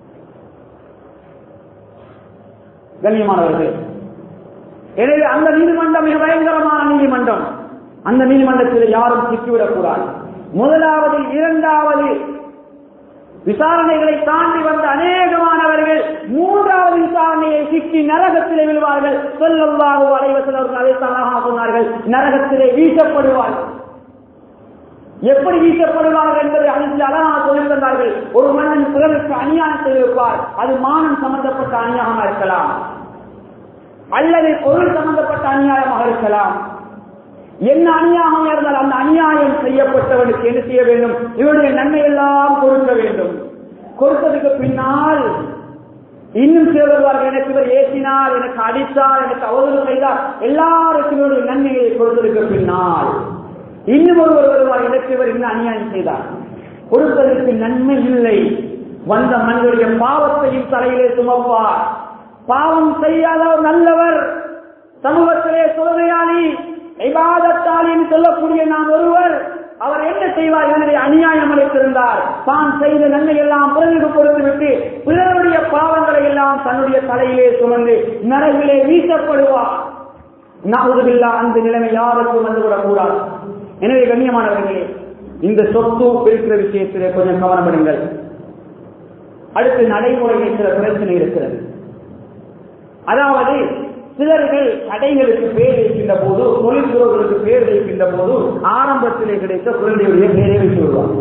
கண்ணியமானவர்கள் எனவே அந்த நீதிமன்றம் மிக பயங்கரமான நீதிமன்றம் அந்த நீதிமன்றத்தில் யாரும் சிக்கிவிடக் கூடாது முதலாவது இரண்டாவது விசாரணைகளை தாண்டி வந்த அநேகமானவர்கள் மூன்றாவது விசாரணையை சிக்கி நரகத்திலே விழுவார்கள் சொல்லல்லாஹு அலைவசல் அவர்கள் அதை அழகாக சொன்னார்கள் நரகத்திலே வீசப்படுவார்கள் எப்படி வீசப்படுவார்கள் என்பதை அதில் அழகாக சொல்லி தந்தார்கள் ஒரு மன்னன் பிறருக்கு அநியாயம் செய்திருப்பார் அது மானம் சம்பந்தப்பட்ட அநியாயமாக இருக்கலாம் அல்லது பொருள் சம்பந்தப்பட்ட அநியாயமாக இருக்கலாம் என்ன அநியாயம் இருந்தால் அந்த அநியாயம் செய்யப்பட்டவனுக்கு என்ன செய்ய வேண்டும் இவருடைய நன்மை எல்லாம் கொடுக்க வேண்டும் கொடுத்ததுக்கு பின்னால் இன்னும் சிலர் எனக்கு இவர் ஏற்றினார் எனக்கு அடித்தார் எனக்கு அவதூறு செய்தார் எல்லாருக்கும் இவருடைய நன்மையை கொடுத்ததுக்கு பின்னால் இன்னும் ஒருவர் வருவார் எனக்கு இவர் இன்னும் அநியாயம் செய்தார் கொடுத்ததற்கு நன்மை இல்லை வந்த மனிதனுடைய பாவத்தையும் தலையிலே சுமப்பார் பாவம் செய்யாத ஒரு நல்லவர் சமூகத்திலே தொழுகையாளி இபாதத்தாளின்னு சொல்லக்கூடிய நான் ஒருவர் அவர் என்ன செய்வார் என்னுடைய அநியாயம் அளித்திருந்தார் தான் செய்த நன்மை எல்லாம் பிறருக்கு கொடுத்து விட்டு பிறருடைய பாவங்களை எல்லாம் தன்னுடைய தலையிலே சுமந்து நரகிலே வீசப்படுவார் நகுதில்லா அந்த நிலைமை யாருக்கும் வந்துவிடக் கூடாது எனவே கண்ணியமானவர்களே இந்த சொத்து இருக்கிற விஷயத்திலே கொஞ்சம் கவனப்படுங்கள் அடுத்து நடைமுறையில் சில பிரச்சனை இருக்கிறது அதாவது சிலர்கள் கடைகளுக்கு பேர் வைக்கின்ற போது தொழில்துறவுகளுக்கு பேர் வைக்கின்ற போது ஆரம்பத்திலே கிடைத்த குழந்தையுடைய பேரை வைத்து விடுவாங்க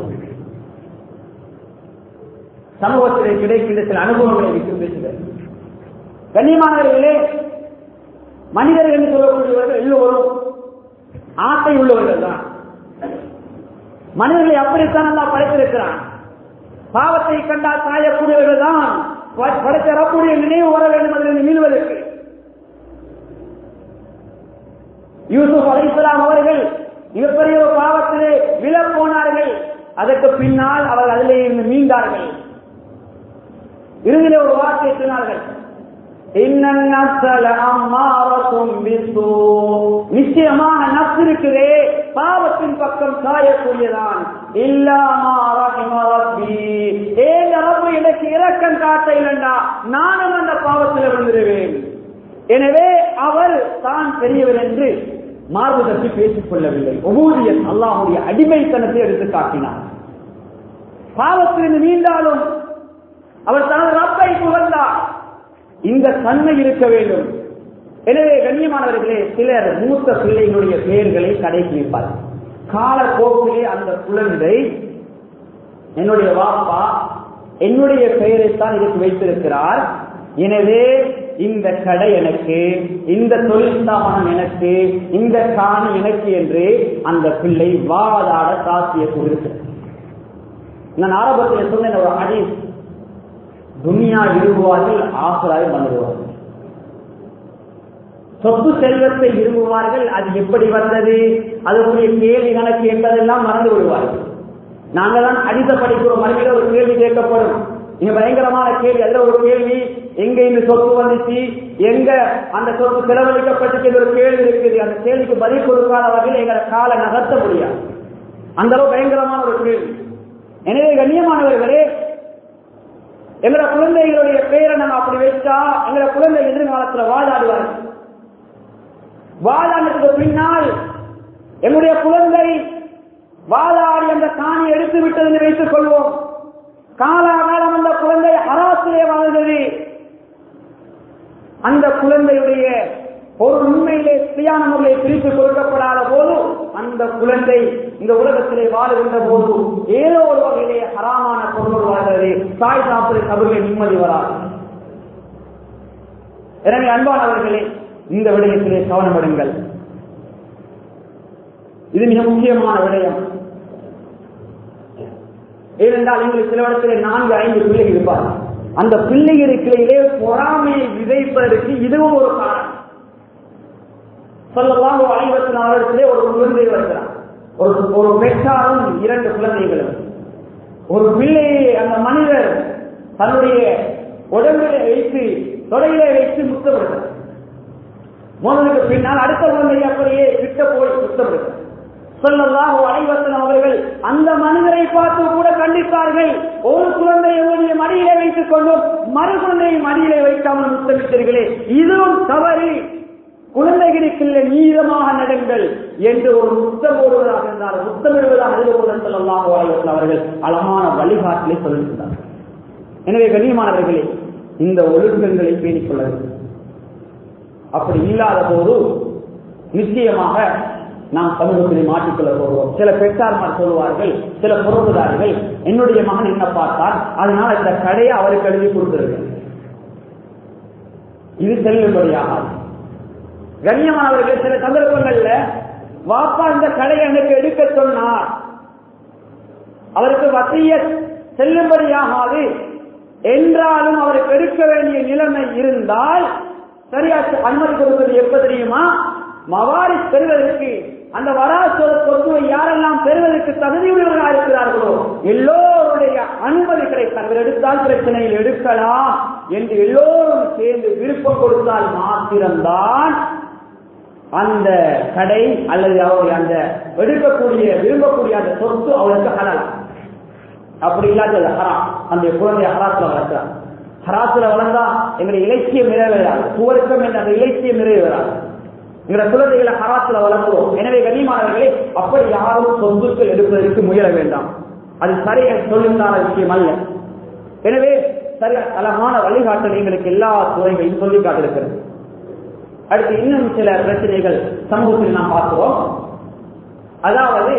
சமூகத்திலே கிடைக்கின்ற சில அனுபவங்களை வைத்து பேசுகிறார் கண்ணியமானவர்களே மனிதர்கள் என்று சொல்லக்கூடியவர்கள் எல்லோரும் ஆசை உள்ளவர்கள் தான் மனிதர்களை அப்படித்தான் நல்லா படைத்திருக்கிறான் பாவத்தை கண்டால் சாயக்கூடியவர்கள் தான் படைத்த ரப்புடைய நினைவு வர வேண்டும் அதில் மீள்வதற்கு யூசுப் அலிஸ்லாம் அவர்கள் மிகப்பெரிய ஒரு பாவத்திலே விழ போனார்கள் அதற்கு பின்னால் அவர்கள் அதிலே இருந்து மீண்டார்கள் இறுதியிலே ஒரு வார்த்தை சொன்னார்கள் நிச்சயமாக நப்சு இருக்குதே பாவத்தின் பக்கம் சாயக்கூடியதான் எனக்கு இறக்கம் காட்ட இல்லைண்டா நானும் அந்த பாவத்தில் விழுந்துருவேன் எனவே அவர் தான் பெரியவர் என்று மார்பு தப்பி பேசிக் கொள்ளவில்லை ஒவ்வொருயன் அல்லாஹுடைய அடிமைத்தனத்தை எடுத்து காட்டினார் பாவத்திலிருந்து மீண்டாலும் அவர் தனது ரப்பை புகழ்ந்தார் இந்த தன்மை இருக்க வேண்டும் எனவே கண்ணியமானவர்களே சிலர் மூத்த பிள்ளைகளுடைய பெயர்களை கடைபிடிப்பார் காலப்போக்கிலே அந்த குழந்தை என்னுடைய வாப்பா என்னுடைய பெயரைத்தான் இதற்கு வைத்திருக்கிறார் எனவே இந்த கடை எனக்கு இந்த தொழில் ஸ்தாபனம் எனக்கு இந்த காணி எனக்கு என்று அந்த பிள்ளை வாதாட சாத்திய கொடுக்கிறது நான் ஆரம்பத்தில் சொன்ன ஒரு அடி துனியா விரும்புவார்கள் ஆசராய் வந்துடுவார்கள் சொத்து செல்வத்தை விரும்புவார்கள் அது எப்படி வந்தது அதனுடைய கேள்வி கணக்கு என்பதெல்லாம் மறந்து விடுவார்கள் நாங்கள் தான் அடித்த படிக்கிறோம் மறுபடியும் ஒரு கேள்வி கேட்கப்படும் இங்க பயங்கரமான கேள்வி அதுல ஒரு கேள்வி எங்க இந்த சொத்து வந்துச்சு எங்க அந்த சொத்து செலவழிக்கப்பட்டுச்சு ஒரு கேள்வி இருக்குது அந்த கேள்விக்கு பதில் கொடுக்காத வகையில் எங்களை காலை நகர்த்த முடியாது அந்த அளவு பயங்கரமான ஒரு கேள்வி எனவே கண்ணியமானவர்களே எங்களோட குழந்தைகளுடைய பெயரை நம்ம அப்படி வச்சா எங்களோட குழந்தை எதிர்காலத்துல வாழாடுவார்கள் வாழாண்டதுக்கு பின்னால் எங்களுடைய குழந்தை வாழாடி அந்த காணி எடுத்து விட்டது என்று வைத்துக் கொள்வோம் காலாகாலம் அந்த குழந்தை அராசிலே வாழ்ந்தது அந்த குழந்தையுடைய ஒரு உண்மையிலே சரியான முறையை பிரித்து கொடுக்கப்படாத போது அந்த குழந்தை இந்த உலகத்திலே வாழுகின்ற போது ஏதோ ஒரு வகையிலே ஹராமான பொருள் வாழ்கிறது தாய் சாப்பிட கபர்களை நிம்மதி வராது எனவே அன்பானவர்களே இந்த விடயத்திலே கவனம் எடுங்கள் இது மிக முக்கியமான விடயம் ஏனென்றால் எங்களுக்கு சில இடத்திலே நான்கு ஐந்து பிள்ளைகள் இருப்பார் அந்த பிள்ளைகளுக்கிடையிலே பொறாமையை விதைப்பதற்கு இதுவும் ஒரு காரணம் சொல்லலாம் ஒரு ஐம்பத்தி நாலு ஒரு குழந்தை வருகிறார் ஒரு ஒரு பெற்றாரும் இரண்டு குழந்தைகளும் ஒரு பிள்ளையை அந்த மனிதர் தன்னுடைய உடம்பிலே வைத்து தொடையிலே வைத்து முத்தமிடுகிறார் முதலுக்கு பின்னால் அடுத்த குழந்தை அப்படியே கிட்ட போய் முத்தமிடுகிறார் சொல்லலாம் அனைவசனம் அவர்கள் அந்த மனிதரை பார்த்து கூட கண்டிப்பார்கள் ஒரு குழந்தையை உடைய மடியிலே வைத்துக் கொண்டும் மறு குழந்தையை மடியிலே வைக்காமல் முத்தமிட்டீர்களே இதுவும் தவறு குழந்தைகளுக்குள்ள நீளமாக நடங்கள் என்று ஒரு முத்தம் போடுவதாக இருந்தால் முத்தமிடுவதாக அதில் சொல்லலாம் அவர்கள் அழகான வழிகாட்டிலே சொல்லியிருந்தார் எனவே கண்ணியமானவர்களே இந்த ஒழுக்கங்களை பேணிக் கொள்ள வேண்டும் அப்படி இல்லாத போது நிச்சயமாக நாம் சமூகத்திலே மாற்றிக்கொள்ள போகிறோம் சில பெற்றார்மார் சொல்லுவார்கள் சில பொறுப்புதாரிகள் என்னுடைய மகன் என்ன பார்த்தால் அதனால இந்த கடையை அவருக்கு எழுதி கொடுத்திருக்கேன் இது செல்லும்படியாக கண்ணியமானவர்கள் சில சந்தர்ப்பங்கள்ல வாப்பா இந்த கடையை எனக்கு எடுக்க சொன்னார் அவருக்கு வசிய செல்லும்படியாகாது என்றாலும் அவருக்கு எடுக்க வேண்டிய நிலைமை இருந்தால் சரியா அனுமதி கொடுப்பது எப்ப தெரியுமா மவாரி பெறுவதற்கு அந்த வராசோர சொத்துவை யாரெல்லாம் பெறுவதற்கு தகுதியுள்ளவர்களாக இருக்கிறார்களோ எல்லோருடைய அனுமதி கிடைத்தால் இவர் எடுத்தால் பிரச்சனையில் எடுக்கலாம் என்று எல்லோரும் சேர்ந்து விருப்பம் கொடுத்தால் மாத்திரம்தான் அந்த கடை அல்லது அவருடைய அந்த எடுக்கக்கூடிய விரும்பக்கூடிய அந்த சொத்து அவருக்கு ஹலால் அப்படி இல்லாத ஹராம் அந்த குழந்தை ஹராத்துல வளர்க்கிறார் ஹராத்துல வளர்ந்தா எங்களுடைய இலக்கியம் நிறைவேறாது சுவருக்கம் என்ற அந்த இலக்கியம் நிறைவேறாது எங்களை குழந்தைகளை ஹராத்துல வளர்க்கிறோம் எனவே கண்ணியமானவர்களே அப்படி யாரும் சொத்துக்கள் எடுப்பதற்கு முயல வேண்டாம் அது சரியா சொல்லுந்தான விஷயம் அல்ல எனவே சரி அழகான வழிகாட்டல் எங்களுக்கு எல்லா துறைகளையும் சொல்லி காட்டிருக்கிறது அடுத்து இன்னும் சில பிரச்சனைகள் சமூகத்தில் நாம் பார்க்கிறோம் அதாவது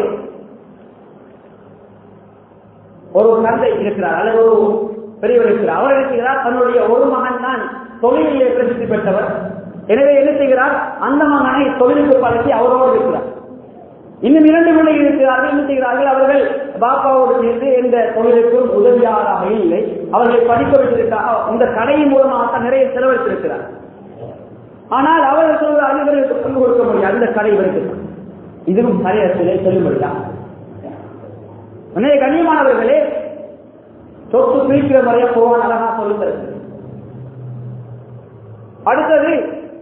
ஒரு தந்தை இருக்கிறார் அல்லது ஒரு பெரியவர் இருக்கிறார் அவர் என்ன செய்கிறார் தன்னுடைய ஒரு மகன் தான் தொழிலிலே பிரசித்தி பெற்றவர் எனவே என்ன செய்கிறார் அந்த மகனை தொழிலுக்கு பழக்கி அவரோடு இருக்கிறார் இன்னும் இரண்டு பிள்ளைகள் இருக்கிறார்கள் என்ன செய்கிறார்கள் அவர்கள் பாப்பாவோடு சேர்ந்து எந்த தொழிலுக்கும் உதவியாளராக இல்லை அவர்களை படிக்க வைத்திருக்காக இந்த கடையின் மூலமாக நிறைய செலவழித்திருக்கிறார் ஆனால் அவர்கள் சொல்கிறார்கள் இவர்களுக்கு பங்கு கொடுக்க முடியாது அந்த கடை இவருக்கு இதுவும் சரியத்திலே செல்லும்படியா உன்னைய கண்ணியமானவர்களே சொத்து பிரிக்கிற முறைய போவான் அழகா சொல்லுகிறது அடுத்தது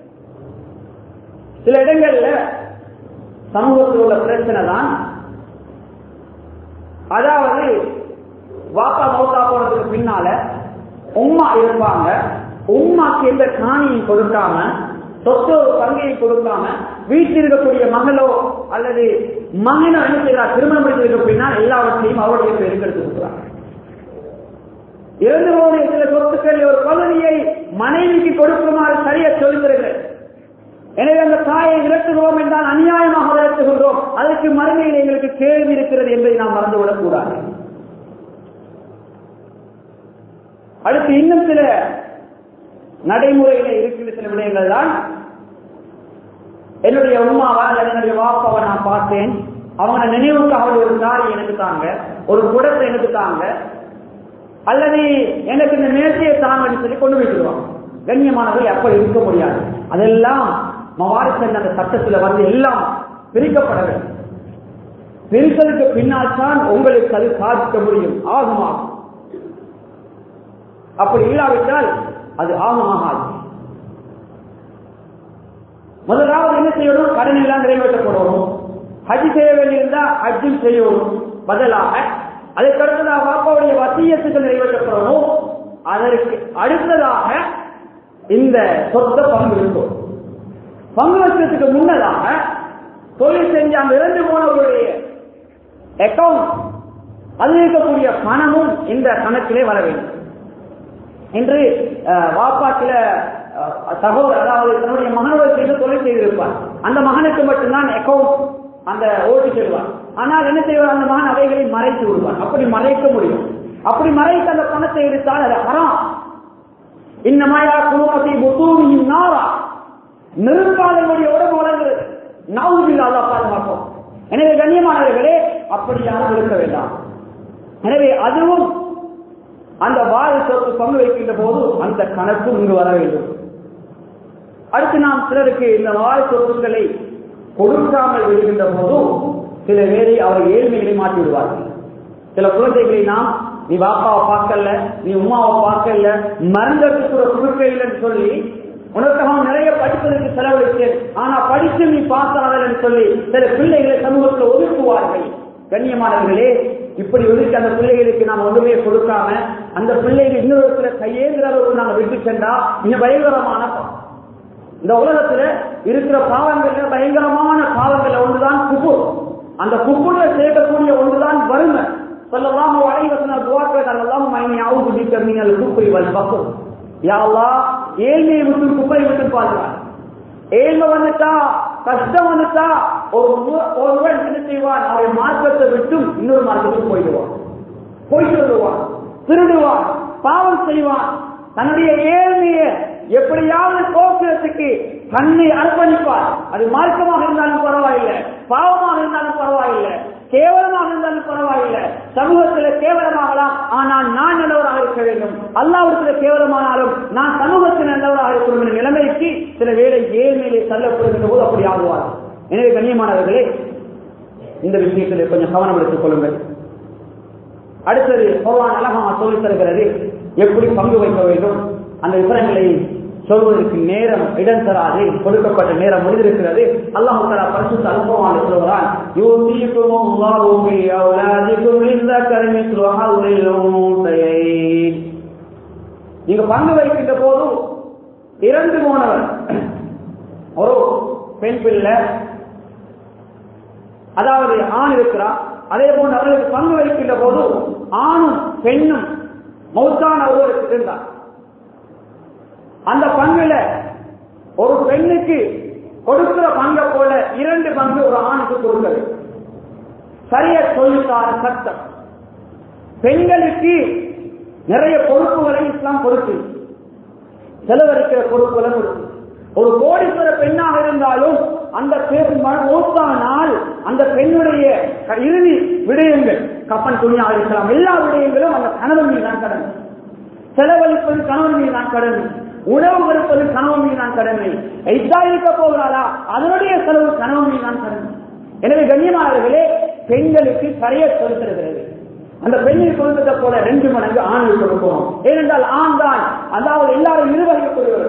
சில இடங்கள்ல சமூகத்தில் உள்ள பிரச்சனை தான் அதாவது வாப்பா மௌத்தா போனதுக்கு பின்னால உம்மா இருப்பாங்க உம்மாக்கு எந்த காணியும் கொடுக்காம சொத்து ஒரு பங்கையை கொடுக்காம வீட்டில் இருக்கக்கூடிய மகளோ அல்லது மகனோ என்ன செய்கிறார் திருமணம் முடித்ததுக்கு பின்னால் எல்லாவற்றையும் அவருடைய பேருக்கு எடுத்து கொடுக்கிறார் இறந்து போன சில சொத்துக்கள் ஒரு பகுதியை மனைவிக்கு கொடுக்குமாறு சரியா சொல்லுகிறது எனவே அந்த தாயை விரட்டுகிறோம் என்றால் அநியாயமாக விரட்டுகின்றோம் அதற்கு மறுமையில் எங்களுக்கு கேள்வி இருக்கிறது என்பதை நாம் மறந்துவிடக் கூடாது அடுத்து இன்னும் சில நடைமுறையில இருக்கிற சில விடயங்கள் தான் என்னுடைய உமாவா அல்லது என்னுடைய வாப்பாவை நான் பார்த்தேன் அவங்க நினைவுக்காக ஒரு தாரி எனக்கு தாங்க ஒரு குடத்தை எனக்கு தாங்க அல்லது எனக்கு இந்த மேசையை தாங்கன்னு சொல்லி கொண்டு போயிடுவாங்க கண்ணியமானவர்கள் அப்படி இருக்க முடியாது அதெல்லாம் மவாரிசன் அந்த சட்டத்துல வந்து எல்லாம் பிரிக்கப்பட வேண்டும் பிரித்ததுக்கு பின்னால் தான் உங்களுக்கு அது சாதிக்க முடியும் ஆகுமாகும் அப்படி இல்லாவிட்டால் அது ஆகமாகாது முதலாவது என்ன செய்யணும் கடன் எல்லாம் நிறைவேற்றப்படணும் ஹஜ் செய்ய வேண்டியிருந்தா ஹஜ்ஜும் செய்யணும் பதிலாக அதற்கு அடுத்ததாக பாப்பாவுடைய வசியத்துக்கு நிறைவேற்றப்படணும் அதற்கு அடுத்ததாக இந்த சொத்த பங்கு இருக்கும் பங்கு வச்சதுக்கு முன்னதாக தொழில் செஞ்சு அங்க இறந்து போனவருடைய அக்கவுண்ட் அதில் இருக்கக்கூடிய பணமும் இந்த கணக்கிலே வர வேண்டும் என்று வாப்பா சில சகோதரர் அதாவது தன்னுடைய மகனோட சேர்ந்து தொழில் செய்திருப்பார் அந்த மகனுக்கு மட்டும்தான் அக்கவுண்ட் அந்த ஓட்டி செல்வார் ஆனால் என்ன செய்வார் அந்த மகன் அவைகளை மறைத்து விடுவார் அப்படி மறைக்க முடியும் அப்படி மறைத்து அந்த பணத்தை எடுத்தால் அது ஹராம் இன்னமாயா குடும்பத்தை புத்தூமியின் நாரா நெருப்பாளர்களுடைய உடம்பு வளர்கிறது நாவுதில் அல்லா பாதுகாப்போம் எனவே கண்ணியமானவர்களே அப்படி யாரும் இருக்க வேண்டாம் எனவே அதுவும் அந்த வாழை சொத்து பங்கு வைக்கின்ற போது அந்த கணக்கு இங்கு வர வேண்டும் அடுத்து நாம் சிலருக்கு இந்த வாழை சொத்துக்களை கொடுக்காமல் விடுகின்ற போது சில பேரை அவர் ஏழ்மைகளை மாற்றி விடுவார்கள் சில குழந்தைகளை நாம் நீ பாப்பாவை பார்க்கல நீ உமாவை பார்க்கல மருந்தற்கு கூட கொடுக்க இல்லைன்னு சொல்லி உனக்காக நிறைய படிப்பதற்கு செலவழித்தேன் ஆனா படித்து நீ பார்த்தாதன்னு சொல்லி சில பிள்ளைகளை சமூகத்தில் ஒதுக்குவார்கள் கண்ணியமானவர்களே இப்படி ஒதுக்கி அந்த பிள்ளைகளுக்கு நாம் ஒன்றுமே கொடுக்காம அந்த பிள்ளைகள் இன்னொரு கையேந்திர அளவுக்கு நாங்கள் விட்டு சென்றா மிக பயங்கரமான இந்த உலகத்துல இருக்கிற பாவங்கள்ல பயங்கரமான பாவங்கள்ல ஒன்றுதான் குபுர் அந்த குபுர்ல சேர்க்கக்கூடிய ஒன்றுதான் வறுமை சொல்லலாம் அனைவசன துவா கேட்டால் எல்லாம் மைனி அவுது பிக்கர் நீங்கள் குப்பை வல் பக்கம் யாவா ஏழ்மையை விட்டு குப்பை விட்டு பாருங்கள் ஏழ்மை வந்துட்டா கஷ்டம் வந்துட்டா ஒரு ஒருவன் என்ன செய்வான் அவன் மார்க்கத்தை விட்டும் இன்னொரு மார்க்கத்துக்கு போயிடுவான் போயிட்டு வருவான் திருடுவான் பாவம் செய்வான் தன்னுடைய ஏழ்மையை எப்படியாவது போக்குவரத்துக்கு தன்னை அர்ப்பணிப்பார் அது மார்க்கமாக இருந்தாலும் பரவாயில்லை பாவமாக இருந்தாலும் பரவாயில்லை கேவலமாக இருந்தாலும் பரவாயில்லை சமூகத்தில் கேவலமாகலாம் ஆனால் நான் நல்லவராக இருக்க வேண்டும் அல்லாவிடத்தில் கேவலமானாலும் நான் சமூகத்தில் நல்லவராக இருக்கணும் என்ற நிலைமைக்கு சில வேலை ஏழ்மையிலே தள்ளப்படுகின்ற போது அப்படி ஆகுவார் எனவே கண்ணியமானவர்களே இந்த விஷயத்தில் கொஞ்சம் கவனம் எடுத்துக் கொள்ளுங்கள் அடுத்தது பகவான் அழகமாக சொல்லித் தருகிறது எப்படி பங்கு வைக்க வேண்டும் அந்த விவரங்களை சொல்வதற்கு நேரம் இடம் தராது கொடுக்கப்பட்ட நேரம் முடிந்திருக்கிறது அல்லாஹு தலா பரிசுத்த அனுபவமான சொல்கிறான் யூசிக்கும் அல்லாஹு பி அவுலாதிக்கும் லிzzakari மிஸ்லு ஹவ்லில் உன்சையைன் நீங்க பங்கு வைக்கின்ற போது இறந்து போனவர் ஒரு பெண் பிள்ளை அதாவது ஆண் இருக்கிறார் அதே போன்று அவர்களுக்கு பங்கு வைக்கின்ற போது ஆணும் பெண்ணும் மௌத்தான ஒருவருக்கு இருந்தார் அந்த பங்குல ஒரு பெண்ணுக்கு கொடுக்கிற பங்கை போல இரண்டு பங்கு ஒரு ஆணுக்கு கொடுக்கிறது சரிய சொல்லித்தார சட்டம் பெண்களுக்கு நிறைய பொறுப்புகளை இஸ்லாம் கொடுத்து செலவழிக்கிற பொறுப்புகளை கொடுத்து ஒரு கோடீஸ்வர பெண்ணாக இருந்தாலும் அந்த மூத்தானால் அந்த பெண்ணுடைய இறுதி விடயங்கள் கப்பன் துணியாக இருக்கலாம் எல்லா விடயங்களும் அந்த கணவன் மீது தான் கடமை செலவழிப்பது கணவன் மீது தான் கடமை உணவு கொடுப்பது கணவன் மீது தான் கடமை எய்தா இருக்க போகிறாரா அதனுடைய செலவு கணவன் மீது தான் கடமை எனவே கண்ணியமானவர்களே பெண்களுக்கு சரியா சொல்லித்தருகிறது அந்த பெண்ணில் கொடுத்ததை போல ரெண்டு மடங்கு ஆணுக்கு கொடுக்கணும் ஏனென்றால் ஆண் தான் அதாவது எல்லாரும் நிர்வகிக்கக்கூடியவர்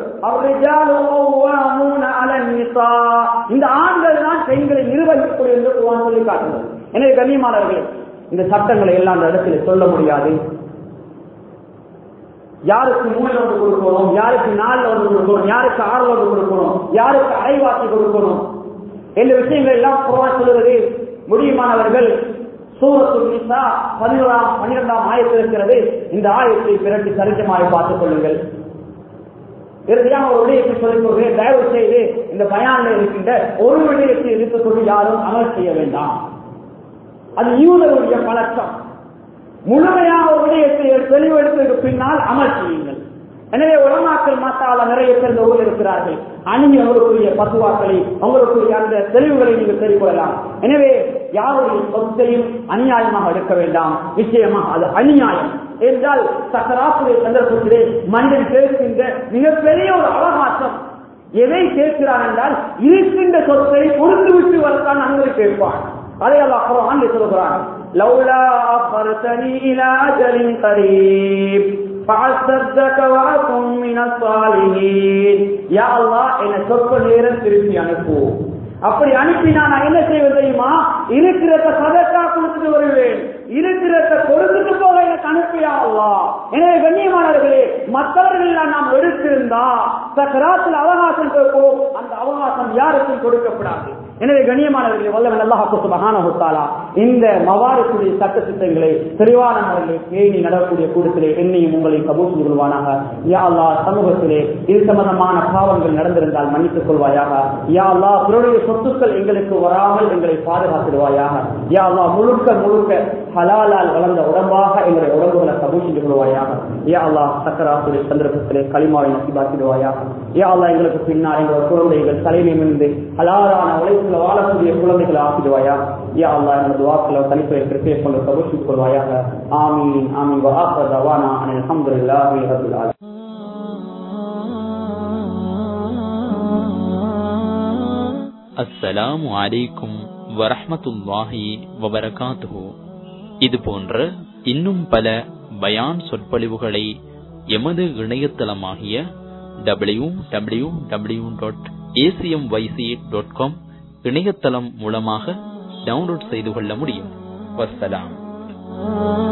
இந்த ஆண்கள் தான் பெண்களை நிர்வகிக்கக்கூடிய என்று குர்ஆன் சொல்லி காட்டுகிறது எனவே கண்ணியமானவர்களே இந்த சட்டங்களை எல்லாம் அந்த இடத்துல சொல்ல முடியாது யாருக்கு மூணு ஒன்று கொடுக்கணும் யாருக்கு நாலு ஒன்று கொடுக்கணும் யாருக்கு ஆறு ஒன்று கொடுக்கணும் யாருக்கு அரைவாசி கொடுக்கணும் என்ற விஷயங்கள் எல்லாம் குரான் சொல்லுவது முடியுமானவர்கள் சூரத்து நிசா பதினோராம் பன்னிரெண்டாம் ஆயத்தில் இருக்கிறது இந்த ஆயத்தை பிறகு சரிசமாக பார்த்துக் கொள்ளுங்கள் இறுதியாக ஒரு விடயத்தை சொல்லிக் கொள்கிறேன் தயவு செய்து இந்த பயானில் இருக்கின்ற ஒரு விடயத்தை இருக்கக்கூடிய யாரும் அமல் செய்ய வேண்டாம் அது யூதருடைய பழக்கம் முழுமையாக ஒரு விடயத்தை தெளிவெடுத்ததுக்கு பின்னால் அமல் செய்யுங்கள் எனவே உலமாக்கள் மாத்தால நிறைய பேர் இந்த ஊரில் இருக்கிறார்கள் அணிஞ்சு அவர்களுடைய பத்துவாக்களை அவங்களுக்குரிய அந்த தெளிவுகளை நீங்கள் தெரிவிக்கலாம் எனவே யாருடைய சொத்தையும் அநியாயமாக எடுக்க வேண்டாம் நிச்சயமாக அது அநியாயம் என்றால் சக்கராசுடைய சந்தர்ப்பத்திலே மனிதன் கேட்கின்ற மிகப்பெரிய ஒரு அவகாசம் எதை கேட்கிறான் என்றால் இருக்கின்ற சொத்தை பொருந்து விட்டு வரத்தான் அங்கே கேட்பான் அதை அல்லாஹ் குர்ஆனில் சொல்கிறான் லௌலா அஃபர்தனி இலா அஜலின் கரீப் فَأَصَّدَّقَ وَأَكُن مِّنَ الصَّالِحِينَ யா அல்லாஹ் என்னை சொற்ப நேரம் திருப்பி அனுப்பு அப்படி அனுப்பினா நான் என்ன செய்வது தெரியுமா இருக்கிறத சதக்கா கொடுத்துட்டு வருவேன் இருக்கிறத கொடுத்துட்டு போக எனக்கு அனுப்பியா அல்லாஹ் எனவே கண்ணியமானவர்களே மற்றவர்கள் நாம் எடுத்திருந்தா சக்கராத்தில் அவகாசம் கேட்போம் அந்த அவகாசம் யாருக்கும் கொடுக்கப்படாது எனவே கண்ணியமானவர்களே வல்லவன் அல்லாஹ் சுபஹான ஹுத்தாலா இந்த மவாரத்துடைய சட்ட திட்டங்களை தெளிவான முறையில் பேணி நடக்கக்கூடிய கூட்டத்திலே என்னையும் உங்களையும் கபூல் செய்து கொள்வானாக யா அல்லாஹ் சமூகத்திலே இது சம்பந்தமான பாவங்கள் நடந்திருந்தால் மன்னித்துக் கொள்வாயாக யா அல்லாஹ் பிறருடைய சொத்துக்கள் எங்களுக்கு வராமல் எங்களை பாதுகாத்திடுவாயாக யா அல்லாஹ் முழுக்க முழுக்க ஹலாலால் வளர்ந்த உடம்பாக எங்களுடைய உடம்புகளை கபூல் செய்து கொள்வாயாக யா அல்லாஹ் சக்கராசுடைய சந்தர்ப்பத்திலே களிமாவை நசிபாக்கிடுவாயாக யா அல்லாஹ் எங்களுக்கு பின்னால் எங்கள் குழந்தைகள் தலைநிமிர்ந்து ஹலாலான உழைப்புல வாழக்கூடிய குழந்தைகளை ஆக்கிடுவாயா யா அல்லாஹ் எங்கள் துவாக்களை தனித்துறை கிருப்பையை கொண்டு கபூல் செய்து கொள்வாயாக ஆமீன் ஆமீன் வஆஃபர் தவானா அனில் அல்ஹம்துலில்லாஹி ரப்பில் ஆலமீன் அஸ்ஸலாமு அலைக்கும் வரஹ்மத்துல்லாஹி வபரகாத்துஹு இது போன்ற இன்னும் பல பயான் சொற்பொழிவுகளை எமது இணையதளமாகிய W W W dot ACM YC dot com இணையதளம் மூலமாக டவுன்லோட் செய்து கொள்ள முடியும் வஸ்ஸலாம்